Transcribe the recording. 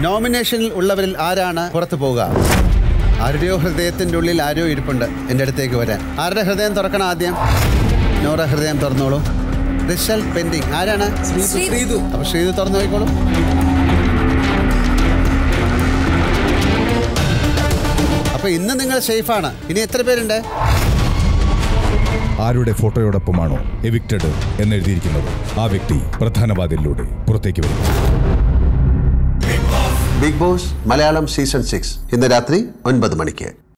നോമിനേഷനിൽ ഉള്ളവരിൽ ആരാണ് പുറത്തു പോവുക ആരുടെയോ ഹൃദയത്തിൻ്റെ ഉള്ളിൽ ആരോ ഇരിപ്പുണ്ട് എൻ്റെ അടുത്തേക്ക് വരാൻ ആരുടെ ഹൃദയം തുറക്കണം ആദ്യം നോറ ഹൃദയം തുറന്നോളൂ റിസൾട്ട് പെൻഡിങ് ആരാണ് ശ്രീതു അപ്പൊ ശ്രീതു തുറന്നു നോക്കിക്കോളൂ അപ്പൊ ഇന്ന് നിങ്ങൾ സേഫാണ് ഇനി എത്ര പേരുണ്ട് ആരുടെ ഫോട്ടോയോടൊപ്പമാണോ എവിക്റ്റഡ് എന്നെഴുതിയിരിക്കുന്നത് ആ വ്യക്തി പ്രധാന വാതിലിലൂടെ പുറത്തേക്ക് വരും Bigg Boss Malayalam season six ഇന്ന് രാത്രി ഒൻപത് മണിക്ക്